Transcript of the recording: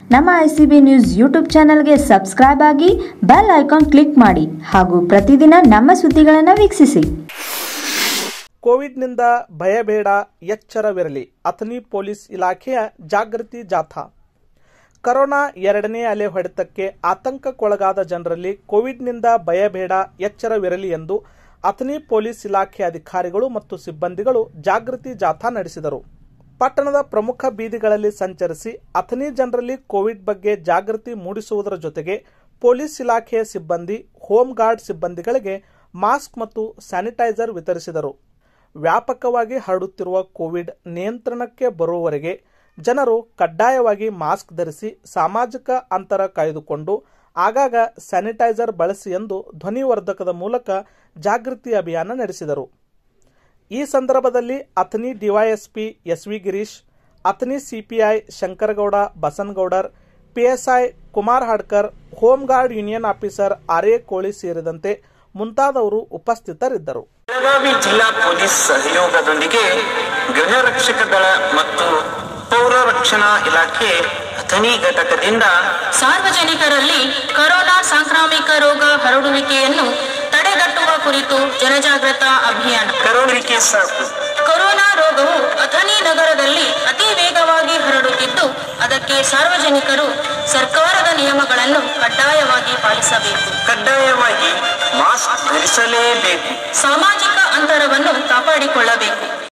ನಮ್ಮ I C B news YouTube ಚಾನಲ್ಗೆ subscribe ಆಗಿ ಬೆಲ್ ಐಕಾನ್ ಕ್ಲಿಕ್ ಮಾಡಿ ಹಾಗೂ ಪ್ರತಿದಿನ ನಮ್ಮ ಸುದ್ದಿಗಳನ್ನು ವೀಕ್ಷಿಸಿ ಕೋವಿಡ್ನಿಂದ ಭಯಬೇಡ ಎಚ್ಚರವಿರಲಿ ಅಥಣಿ ಪೊಲೀಸ್ ಇಲಾಖೆಯ ಜಾಗೃತಿ ಜಾಥಾ ಕರೋನಾ ಎರಡನೇ ಅಲೆ ಹೊಡೆತಕ್ಕೆ ಆತಂಕಕ್ಕೊಳಗಾದ ಜನರಲ್ಲಿ ಕೋವಿಡ್ನಿಂದ ಭಯಬೇಡ ಎಚ್ಚರವಿರಲಿ ಎಂದು ಅಥಣಿ ಪೊಲೀಸ್ ಇಲಾಖೆ ಅಧಿಕಾರಿಗಳು ಮತ್ತು ಸಿಬ್ಬಂದಿಗಳು ಜಾಗೃತಿ ಜಾಥಾ ನಡೆಸಿದರು ಪಟ್ಟಣದ ಪ್ರಮುಖ ಬೀದಿಗಳಲ್ಲಿ ಸಂಚರಿಸಿ ಅಥಣಿ ಜನರಲ್ಲಿ ಕೋವಿಡ್ ಬಗ್ಗೆ ಜಾಗೃತಿ ಮೂಡಿಸುವುದರ ಜೊತೆಗೆ ಪೊಲೀಸ್ ಇಲಾಖೆಯ ಸಿಬ್ಬಂದಿ ಹೋಮ್ ಗಾರ್ಡ್ ಸಿಬ್ಬಂದಿಗಳಿಗೆ ಮಾಸ್ಕ್ ಮತ್ತು ಸ್ಯಾನಿಟೈಸರ್ ವಿತರಿಸಿದರು ವ್ಯಾಪಕವಾಗಿ ಹರಡುತ್ತಿರುವ ಕೋವಿಡ್ ನಿಯಂತ್ರಣಕ್ಕೆ ಬರುವವರೆಗೆ ಜನರು ಕಡ್ಡಾಯವಾಗಿ ಮಾಸ್ಕ್ ಧರಿಸಿ ಸಾಮಾಜಿಕ ಅಂತರ ಕಾಯ್ದುಕೊಂಡು ಆಗಾಗ ಸ್ಯಾನಿಟೈಸರ್ ಬಳಸಿ ಎಂದು ಧ್ವನಿವರ್ಧಕದ ಮೂಲಕ ಜಾಗೃತಿ ಅಭಿಯಾನ ನಡೆಸಿದರು ಈ ಸಂದರ್ಭದಲ್ಲಿ Athani DYSP S V Girish Athani CPI Shankaragouda Basanagoudar PSI Kumar Hadkar home guard union officer R A Koli ಸೇರಿದಂತೆ ಮುಂತಾದವರು ಉಪಸ್ಥಿತರಿದ್ದರು ಬೆಳಗಾವಿ ಜಿಲ್ಲಾ ಪೊಲೀಸ್ ಸಹಯೋಗದೊಂದಿಗೆ ಗೃಹ ರಕ್ಷಕ ದಳ ಮತ್ತು ಪೌರ ರಕ್ಷಣಾ ಇಲಾಖೆ ಅಥಣಿ ಘಟಕದಿಂದ ಸಾರ್ವಜನಿಕರಲ್ಲಿ ಕೊರೋನಾ ಸಾಂಕ್ರಾಮಿಕ ರೋಗ ಹರಡುವಿಕೆಯನ್ನು ತಡೆಗಟ್ಟುವ ಕುರಿತು ಜನಜಾಗೃತಾ ಅಭಿಯಾನ ಕರೋಳಿಕೆ ಸಾಕು ಕೊರೋನಾ ರೋಗವು ಅಥಣಿ ನಗರದಲ್ಲಿ ಅತಿ ವೇಗವಾಗಿ ಹರಡುತ್ತಿದ್ದು ಅದಕ್ಕೆ ಸಾರ್ವಜನಿಕರು ಸರ್ಕಾರದ ನಿಯಮಗಳನ್ನು ಕಡ್ಡಾಯವಾಗಿ ಪಾಲಿಸಬೇಕು ಕಡ್ಡಾಯವಾಗಿ ಮಾಸ್ಕ್ ಧರಿಸಲೇಬೇಕು ಸಾಮಾಜಿಕ ಅಂತರವನ್ನು ಕಾಪಾಡಿಕೊಳ್ಳಬೇಕು